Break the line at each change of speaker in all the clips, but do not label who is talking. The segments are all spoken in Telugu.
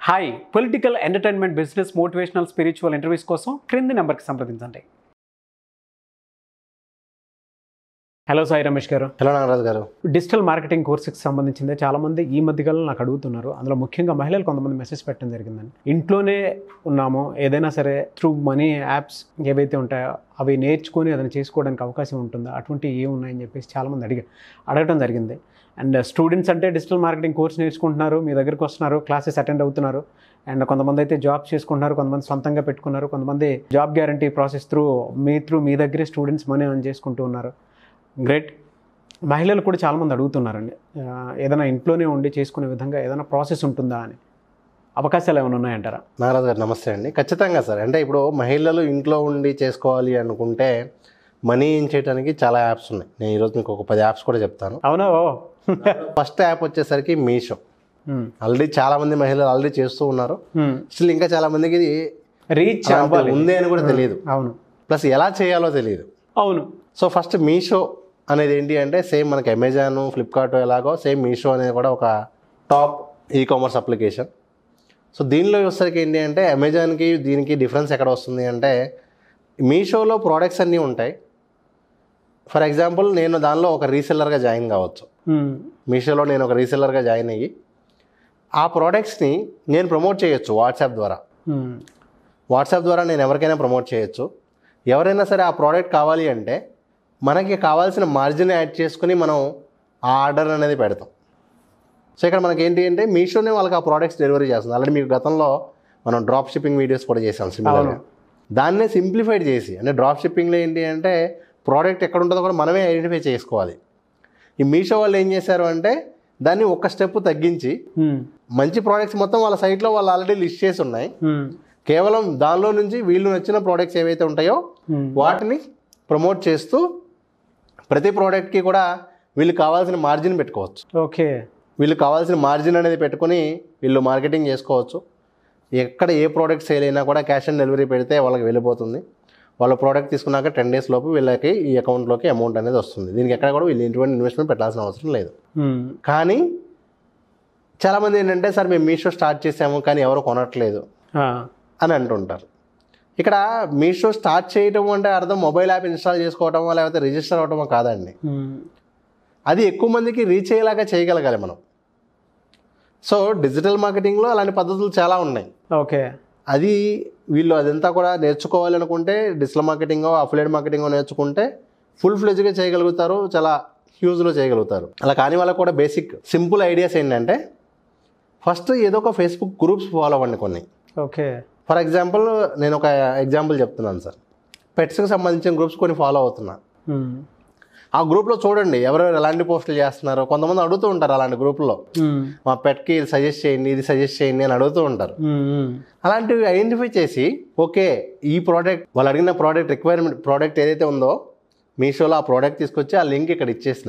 Hi political entertainment business motivational spiritual interviews కోసం క్రింది నెంబర్కి సంప్రదించండి హలో సాయి రమేష్ గారు
హలో నాగరాజు గారు
డిజిటల్ మార్కెటింగ్ కోర్సుకి సంబంధించింది చాలామంది ఈ మధ్యకాలంలో నాకు అడుగుతున్నారు అందులో ముఖ్యంగా మహిళలు కొంతమంది మెసేజ్ పెట్టడం జరిగిందండి ఇంట్లోనే ఉన్నాము ఏదైనా సరే త్రూ మనీ యాప్స్ ఏవైతే ఉంటాయో అవి నేర్చుకొని అదని చేసుకోవడానికి అవకాశం ఉంటుందా అటువంటి ఏ ఉన్నాయని చెప్పేసి చాలామంది అడిగా అడగడం జరిగింది అండ్ స్టూడెంట్స్ అంటే డిజిటల్ మార్కెటింగ్ కోర్స్ నేర్చుకుంటున్నారు మీ దగ్గరికి వస్తున్నారు క్లాసెస్ అటెండ్ అవుతున్నారు అండ్ కొంతమంది అయితే జాబ్ చేసుకుంటున్నారు కొంతమంది సొంతంగా పెట్టుకున్నారు కొంతమంది జాబ్ గ్యారంటీ ప్రాసెస్ త్రూ మీ త్రూ మీ దగ్గరే స్టూడెంట్స్ మనీ ఎర్న్ చేసుకుంటూ ఉన్నారు గ్రేట్ మహిళలు కూడా చాలామంది అడుగుతున్నారండి ఆ, ఏదైనా ఇంట్లోనే ఉండి చేసుకునే విధంగా ఏదైనా ప్రాసెస్ ఉంటుందా అని అవకాశాలు ఏమైనా ఉన్నాయంటారా
నాగరాజు గారు నమస్తే అండి ఖచ్చితంగా సార్ అంటే ఇప్పుడు మహిళలు ఇంట్లో ఉండి చేసుకోవాలి అనుకుంటే మనీ ఏం చేయడానికి చాలా యాప్స్ ఉన్నాయి నేను ఈరోజు మీకు ఒక పది యాప్స్ కూడా చెప్తాను
అవునా ఓ
ఫస్ట్ యాప్ వచ్చేసరికి మీషో
మ్మ్.
ఆల్రెడీ చాలా మంది మహిళలు ఆల్రెడీ చేస్తూ ఉన్నారు
మ్మ్.
స్టిల్ ఇంకా చాలా మందికి ఇది
రీచ్
అలాంటిది
అవ్వాలి
ఉంది అని కూడా తెలియదు
అవును
ప్లస్ ఎలా చేయాలో తెలియదు
అవును
సో ఫస్ట్ మీషో అనేది ఏంటి అంటే సేమ్ మనకి అమెజాన్ ఫ్లిప్కార్ట్ ఎలాగో సేమ్ మీషో అనేది కూడా ఒక top e commerce application so దీనిలో వచ్చేసరికి ఏంటి అంటే అమెజాన్కి దీనికి డిఫరెన్స్ ఎక్కడ వస్తుంది అంటే మీషోలో ప్రోడక్ట్స్ అన్నీ ఉంటాయి ఫర్ ఎగ్జాంపుల్ నేను దానిలో ఒక రీసెల్లర్గా జాయిన్ కావచ్చు
మ్మ్.
మీషోలో నేను ఒక రీసెల్లర్గా జాయిన్ అయ్యి ఆ ప్రోడక్ట్స్ని నేను ప్రమోట్ చేయొచ్చు వాట్సాప్ ద్వారా
మ్మ్.
వాట్సాప్ ద్వారా నేను ఎవరికైనా ప్రమోట్ చేయొచ్చు ఎవరైనా సరే ఆ ప్రోడక్ట్ కావాలి అంటే మనకి కావాల్సిన మార్జిన్ యాడ్ చేసుకుని మనం ఆ ఆర్డర్ అనేది పెడతాం సో ఇక్కడ మనకి ఏంటి అంటే మీషోనే వాళ్ళకి ఆ ప్రోడక్ట్స్ డెలివరీ చేస్తుంది ఆల్రెడీ మీకు గతంలో మనం డ్రాప్ షిప్పింగ్ వీడియోస్ కూడా చేసాం సిమిలర్గా దాన్నే సింప్లిఫైడ్ చేసి అంటే డ్రాప్ షిప్పింగ్లో ఏంటి అంటే ప్రోడక్ట్ ఎక్కడ ఉంటుందో కూడా మనమే ఐడెంటిఫై చేసుకోవాలి ఈ మీషో వాళ్ళు ఏం చేశారు అంటే దాన్ని ఒక స్టెప్ తగ్గించి
మ్మ్.
మంచి ప్రోడక్ట్స్ మొత్తం వాళ్ళ సైట్లో వాళ్ళు ఆల్రెడీ లిస్ట్ చేసి ఉన్నాయి
మ్మ్.
కేవలం దానిలో నుంచి వీళ్ళు నచ్చిన ప్రోడక్ట్స్ ఏవైతే ఉంటాయో
మ్మ్.
వాటిని ప్రమోట్ చేస్తూ ప్రతి ప్రోడక్ట్కి కూడా వీళ్ళు కావాల్సిన మార్జిన్ పెట్టుకోవచ్చు
ఓకే
వీళ్ళు కావాల్సిన మార్జిన్ అనేది పెట్టుకొని వీళ్ళు మార్కెటింగ్ చేసుకోవచ్చు ఎక్కడ ఏ ప్రోడక్ట్ సేల్ అయినా కూడా క్యాష్ ఆన్ డెలివరీ పెడితే వాళ్ళకి వెళ్ళిపోతుంది వాళ్ళ ప్రోడక్ట్ తీసుకున్నాక టెన్ డేస్ లోపు వీళ్ళకి ఈ అకౌంట్లోకి అమౌంట్ అనేది వస్తుంది దీనికి ఎక్కడ కూడా వీళ్ళు ఎటువంటి ఇన్వెస్ట్మెంట్ పెట్టాల్సిన అవసరం లేదు
మ్మ్.
కానీ చాలామంది ఏంటంటే సార్ మేము మీషో స్టార్ట్ చేసాము కానీ ఎవరు కొనట్లేదు
ఆ.
అని అంటుంటారు ఇక్కడ మీషో స్టార్ట్ చేయటం అంటే అర్థం మొబైల్ యాప్ ఇన్స్టాల్ చేసుకోవటమో లేకపోతే రిజిస్టర్ అవటమో కాదండి
మ్మ్.
అది ఎక్కువ మందికి రీచ్ అయ్యేలాగా చేయగలగాలి మనం సో డిజిటల్ మార్కెటింగ్లో అలాంటి పద్ధతులు చాలా ఉన్నాయి
ఓకే
అది వీళ్ళు అదంతా కూడా నేర్చుకోవాలి అనుకుంటే డిజిటల్ మార్కెటింగ్ అఫిలేట్ మార్కెటింగ్ నేర్చుకుంటే ఫుల్ ఫ్లెజ్గా చేయగలుగుతారు చాలా హ్యూజ్లో చేయగలుగుతారు అలా కాని వాళ్ళకి కూడా బేసిక్ సింపుల్ ఐడియాస్ ఏంటంటే ఫస్ట్ ఏదో ఒక ఫేస్బుక్ గ్రూప్స్ ఫాలో అవ్వండి కొన్ని
ఓకే
ఫర్ ఎగ్జాంపుల్ నేను ఒక ఎగ్జాంపుల్ చెప్తున్నాను సార్ పెట్స్కి సంబంధించిన గ్రూప్స్ కొన్ని ఫాలో అవుతున్నా
మ్మ్.
ఆ గ్రూప్లో చూడండి ఎవరెవరు ఎలాంటి పోస్టులు చేస్తున్నారో కొంతమంది అడుగుతూ ఉంటారు అలాంటి గ్రూపుల్లో
మ్మ్.
మా పెట్కి ఇది సజెస్ట్ చేయండి ఇది సజెస్ట్ చేయండి అని అడుగుతూ ఉంటారు
మ్మ్. మ్మ్.
అలాంటివి ఐడెంటిఫై చేసి ఓకే ఈ ప్రోడక్ట్ వాళ్ళు అడిగిన ప్రోడక్ట్ రిక్వైర్మెంట్ ప్రోడక్ట్ ఏదైతే ఉందో మీషోలో ఆ ప్రోడక్ట్ తీసుకొచ్చి ఆ లింక్ ఇక్కడ ఇచ్చేసిన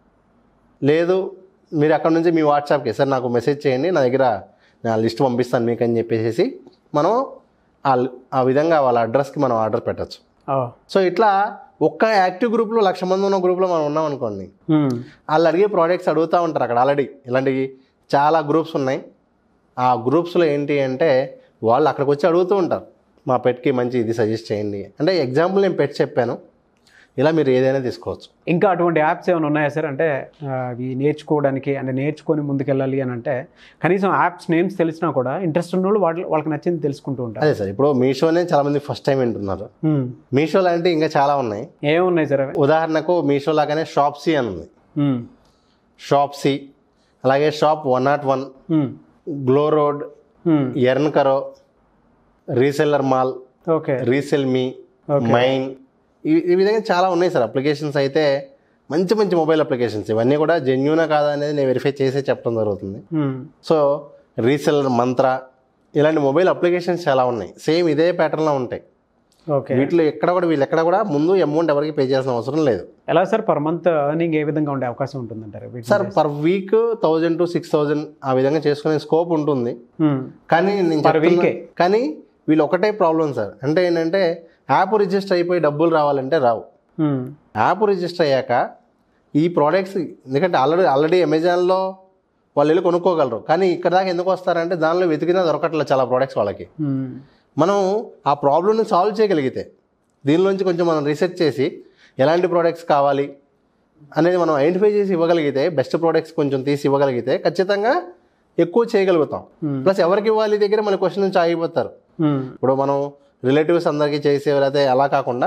లేదు మీరు అక్కడ నుంచి మీ వాట్సాప్కి సార్ నాకు మెసేజ్ చేయండి నా దగ్గర నా లిస్ట్ పంపిస్తాను మీకు అని చెప్పేసి మనం ఆ ఆ విధంగా వాళ్ళ అడ్రస్కి మనం ఆర్డర్ పెట్టచ్చు
ఓ.
సో ఇట్లా ఒక్క యాక్టివ్ గ్రూప్లో లక్ష మంది ఉన్న గ్రూప్లో మనం ఉన్నాం అనుకోండి
మ్మ్.
వాళ్ళు అడిగే ప్రోడక్ట్స్ అడుగుతూ ఉంటారు అక్కడ ఆల్రెడీ ఇలాంటివి చాలా గ్రూప్స్ ఉన్నాయి ఆ గ్రూప్స్లో ఏంటి అంటే వాళ్ళు అక్కడికి వచ్చి అడుగుతూ ఉంటారు మా పెట్కి మంచి ఇది సజెస్ట్ చేయండి అంటే ఎగ్జాంపుల్ నేను పెట్ చెప్పాను ఇలా మీరు ఏదైనా తీసుకోవచ్చు
ఇంకా అటువంటి యాప్స్ ఏమైనా ఉన్నాయా సార్ అంటే ఆ, అవి నేర్చుకోవడానికి అంటే నేర్చుకొని ముందుకెళ్ళాలి అని అంటే కనీసం యాప్స్ నేమ్స్ తెలిసినా కూడా ఇంట్రెస్ట్ ఉన్న వాళ్ళు వాళ్ళ వాళ్ళకి నచ్చింది తెలుసుకుంటూ ఉంటారు
అదే సార్ ఇప్పుడు మీషోనే చాలామంది ఫస్ట్ టైం వింటున్నారు
మ్మ్.
మీషో లాంటి ఇంకా చాలా ఉన్నాయి
ఏమున్నాయి సార్ అవి
ఉదాహరణకు మీషో లాగానే షాప్సీ అని ఉంది
మ్మ్.
షాప్సీ అలాగే shop one not one
hmm.
Glow road
hmm.
Earn Karo reseller mall
okay
resell మీ
Okay.
మైన్ ఈ ఈ విధంగా చాలా ఉన్నాయి సార్ అప్లికేషన్స్ అయితే మంచి మంచి మొబైల్ అప్లికేషన్స్ ఇవన్నీ కూడా జెన్యునా కాదా అనేది నేను వెరిఫై చేసే చెప్పడం జరుగుతుంది
మ్మ్.
సో రీసెల్ మంత్ర ఇలాంటి మొబైల్ అప్లికేషన్స్ చాలా ఉన్నాయి సేమ్ ఇదే ప్యాటర్న్లో ఉంటాయి
ఓకే
వీటిలో ఎక్కడ కూడా వీళ్ళు ఎక్కడ కూడా ముందు అమౌంట్ ఎవరికి పే చేయాల్సిన అవసరం లేదు
ఎలా సార్ పర్ మంత్ ఎర్నింగ్ ఏ విధంగా ఉండే అవకాశం ఉంటుందంటారు వీటిని
sir per week thousand to six thousand ఆ విధంగా చేసుకునే స్కోప్ ఉంటుంది
మ్మ్.
కానీ నేను
Per
చెప్తున్నా-
week ఏ?
కానీ వీళ్ళు ఒకటే ప్రాబ్లం సార్ అంటే ఏంటంటే యాప్ రిజిస్టర్ అయిపోయి డబ్బులు రావాలంటే రావు
మ్మ్.
యాప్ రిజిస్టర్ అయ్యాక ఈ ప్రోడక్ట్స్ ఎందుకంటే ఆల్రెడీ ఆల్రెడీ అమెజాన్లో వాళ్ళు వెళ్ళి కొనుక్కోగలరు కానీ ఇక్కడ దాకా ఎందుకు వస్తారంటే దానిలో వెతికినా దొరకట్లేదు చాలా ప్రోడక్ట్స్ వాళ్ళకి
మ్మ్.
మనం ఆ ప్రాబ్లమ్ని సాల్వ్ చేయగలిగితే దీనిలోంచి కొంచెం మనం రీసెర్చ్ చేసి ఎలాంటి ప్రోడక్ట్స్ కావాలి అనేది మనం ఐడెంటిఫై చేసి ఇవ్వగలిగితే బెస్ట్ ప్రోడక్ట్స్ కొంచెం తీసి ఇవ్వగలిగితే ఖచ్చితంగా ఎక్కువ చేయగలుగుతాం
Hmm.
ప్లస్ ఎవరికి ఇవ్వాలి దగ్గర మన క్వశ్చన్ నుంచి ఆగిపోతారు
మ్మ్.
ఇప్పుడు మనం రిలేటివ్స్ అందరికీ చేసే లేకపోతే అలా కాకుండా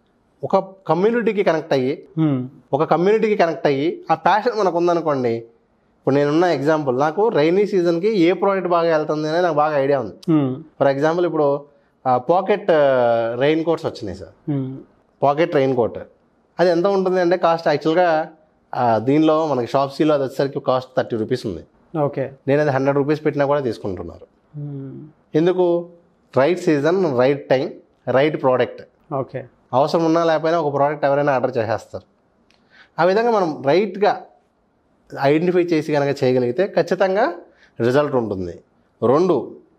ఒక కమ్యూనిటీకి కనెక్ట్ అయ్యి
మ్మ్.
ఒక కమ్యూనిటీకి కనెక్ట్ అయ్యి ఆ ప్యాషన్ మనకు ఉందనుకోండి ఇప్పుడు నేనున్న ఎగ్జాంపుల్ నాకు రైనీ సీజన్కి ఏ ప్రోడక్ట్ బాగా వెళ్తుంది అనేది నాకు బాగా ఐడియా ఉంది
మ్మ్.
ఫర్ ఎగ్జాంపుల్ ఇప్పుడు పాకెట్ రెయిన్ కోట్స్ వచ్చినాయి sir
hmm.
Pocket rain coat అది ఎంత ఉంటుంది అంటే కాస్ట్ యాక్చువల్గా దీనిలో మనకి షాప్సీలో అది వచ్చేసరికి కాస్ట్ థర్టీ రూపీస్ ఉంది
ఓకే
నేను అది హండ్రెడ్ రూపీస్ పెట్టినా కూడా తీసుకుంటున్నారు
మ్మ్.
ఎందుకు right season right time right product
okay
అవసరం ఉన్నా లేకపోయినా ఒక ప్రోడక్ట్ ఎవరైనా ఆర్డర్ చేసేస్తారు ఆ విధంగా మనం రైట్గా ఐడెంటిఫై చేసి కనుక చేయగలిగితే ఖచ్చితంగా రిజల్ట్ ఉంటుంది రెండు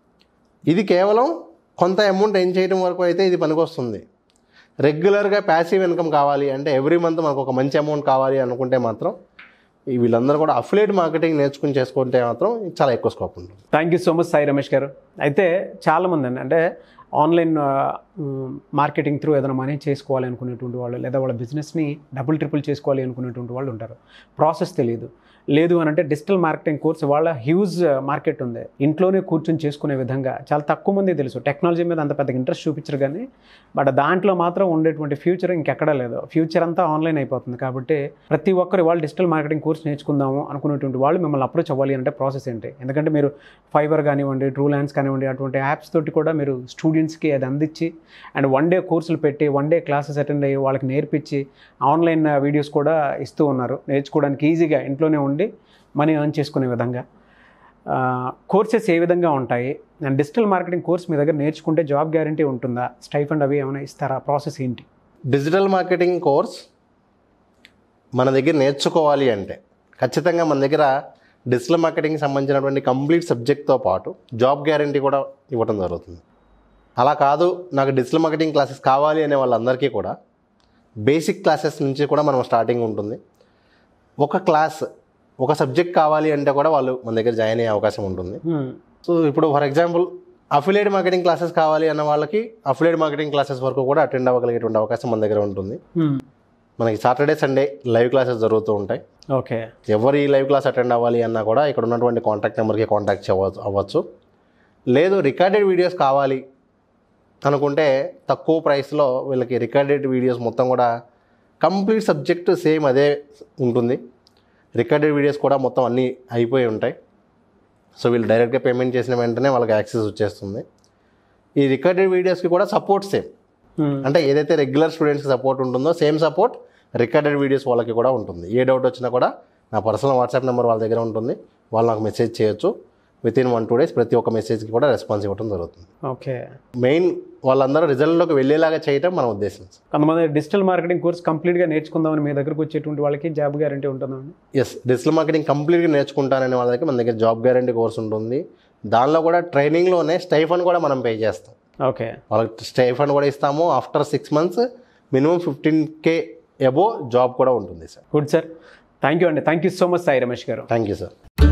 ఇది కేవలం కొంత అమౌంట్ ఏం చేయడం వరకు అయితే ఇది పనికొస్తుంది రెగ్యులర్గా ప్యాసివ్ ఇన్కమ్ కావాలి అంటే ఎవ్రీ మంత్ మనకు ఒక మంచి అమౌంట్ కావాలి అనుకుంటే మాత్రం ఈ వీళ్ళందరూ కూడా అఫిలేట్ మార్కెటింగ్ నేర్చుకుని చేసుకుంటే మాత్రం చాలా ఎక్కువ స్కోప్ ఉంటుంది
thank you so much Sai Ramesh garu అయితే చాలామంది అండి అంటే ఆన్లైన్ మార్కెటింగ్ త్రూ ఏదైనా మనీ చేసుకోవాలి అనుకునేటువంటి వాళ్ళు లేదా వాళ్ళ బిజినెస్ని డబుల్ ట్రిపుల్ చేసుకోవాలి అనుకునేటువంటి వాళ్ళు ఉంటారు ప్రాసెస్ తెలియదు లేదు అని అంటే డిజిటల్ మార్కెటింగ్ కోర్స్ వాళ్ళ హ్యూజ్ మార్కెట్ ఉంది ఇంట్లోనే కూర్చొని చేసుకునే విధంగా చాలా తక్కువ మంది తెలుసు టెక్నాలజీ మీద అంత పెద్ద ఇంట్రెస్ట్ చూపించరు కానీ బట్ దాంట్లో మాత్రం ఉండేటువంటి ఫ్యూచర్ ఇంకెక్కడా లేదు ఫ్యూచర్ అంతా ఆన్లైన్ అయిపోతుంది కాబట్టి ప్రతి ఒక్కరు వాళ్ళు డిజిటల్ మార్కెటింగ్ కోర్స్ నేర్చుకుందాము అనుకునేటువంటి వాళ్ళు మిమ్మల్ని అప్రోచ్ అవ్వాలి అంటే ప్రాసెస్ ఏంటి ఎందుకంటే మీరు ఫైబర్ కానివ్వండి ట్రూ ల్యాండ్స్ కానివ్వండి అటువంటి యాప్స్ తోటి కూడా మీరు స్టూడెంట్స్కి అది అందించి అండ్ వన్ డే కోర్సులు పెట్టి వన్ డే క్లాసెస్ అటెండ్ అయ్యి వాళ్ళకి నేర్పించి ఆన్లైన్ వీడియోస్ కూడా ఇస్తూ ఉన్నారు నేర్చుకోవడానికి ఈజీగా ఇంట్లోనే ఉండి మనీ ఎర్న్ చేసుకునే విధంగా కోర్సెస్ ఏ విధంగా ఉంటాయి అండ్ డిజిటల్ మార్కెటింగ్ కోర్స్ మీ దగ్గర నేర్చుకుంటే జాబ్ గ్యారంటీ ఉంటుందా స్టైఫండ్ అవి ఏమైనా ఇస్తారా ప్రాసెస్ ఏంటి
డిజిటల్ మార్కెటింగ్ కోర్స్ మన దగ్గర నేర్చుకోవాలి అంటే ఖచ్చితంగా మన దగ్గర డిజిటల్ మార్కెటింగ్కి సంబంధించినటువంటి కంప్లీట్ సబ్జెక్ట్తో పాటు జాబ్ గ్యారంటీ కూడా ఇవ్వడం జరుగుతుంది అలా కాదు నాకు డిజిటల్ మార్కెటింగ్ క్లాసెస్ కావాలి అనే వాళ్ళందరికీ కూడా బేసిక్ క్లాసెస్ నుంచి కూడా మనం స్టార్టింగ్ ఉంటుంది ఒక క్లాస్ ఒక సబ్జెక్ట్ కావాలి అంటే కూడా వాళ్ళు మన దగ్గర జాయిన్ అయ్యే అవకాశం ఉంటుంది సో ఇప్పుడు for example affiliate marketing classes కావాలి అన్న వాళ్ళకి అఫిలియేట్ మార్కెటింగ్ క్లాసెస్ వరకు కూడా అటెండ్ అవ్వగలిగేటువంటి అవకాశం మన దగ్గర ఉంటుంది మనకి సాటర్డే సండే లైవ్ క్లాసెస్ జరుగుతూ ఉంటాయి
ఓకే
ఎవరు ఈ లైవ్ క్లాస్ అటెండ్ అవ్వాలి అన్నా కూడా ఇక్కడ ఉన్నటువంటి కాంటాక్ట్ నెంబర్కి కాంటాక్ట్ అవ్వచ్చు అవ్వచ్చు లేదు రికార్డెడ్ వీడియోస్ కావాలి అనుకుంటే తక్కువ ప్రైస్లో వీళ్ళకి రికార్డెడ్ వీడియోస్ మొత్తం కూడా కంప్లీట్ సబ్జెక్ట్ సేమ్ అదే ఉంటుంది రికార్డెడ్ వీడియోస్ కూడా మొత్తం అన్నీ అయిపోయి ఉంటాయి సో వీళ్ళు డైరెక్ట్గా పేమెంట్ చేసిన వెంటనే వాళ్ళకి యాక్సెస్ వచ్చేస్తుంది ఈ రికార్డెడ్ వీడియోస్కి కూడా సపోర్ట్ సేమ్ అంటే ఏదైతే రెగ్యులర్ స్టూడెంట్స్కి సపోర్ట్ ఉంటుందో సేమ్ సపోర్ట్ రికార్డెడ్ వీడియోస్ వాళ్ళకి కూడా ఉంటుంది ఏ డౌట్ వచ్చినా కూడా నా పర్సనల్ వాట్సాప్ నెంబర్ వాళ్ళ దగ్గర ఉంటుంది వాళ్ళు నాకు మెసేజ్ చేయొచ్చు within one two days ప్రతి ఒక్క మెసేజ్కి కూడా రెస్పాన్స్ ఇవ్వడం జరుగుతుంది
ఓకే
మెయిన్ వాళ్ళందరూ రిజల్ట్లోకి వెళ్ళేలాగా చేయటం మన ఉద్దేశం
కొంతమంది డిజిటల్ మార్కెటింగ్ కోర్స్ కంప్లీట్గా నేర్చుకుందామని మీ దగ్గరకు వచ్చేటువంటి వాళ్ళకి జాబ్ గ్యారంటీ ఉంటుందండి
ఎస్ డిజిటల్ మార్కెటింగ్ కంప్లీట్గా నేర్చుకుంటాననే వాళ్ళకి మన దగ్గర జాబ్ గ్యారంటీ కోర్స్ ఉంటుంది దానిలో కూడా ట్రైనింగ్లోనే స్టైఫన్ కూడా మనం పే చేస్తాం
ఓకే
వాళ్ళకి స్టైఫండ్ కూడా ఇస్తాము after six months minimum fifteen K above job కూడా ఉంటుంది sir
good sir thank you అండి thank you so much Sai Ramesh garu
thank you sir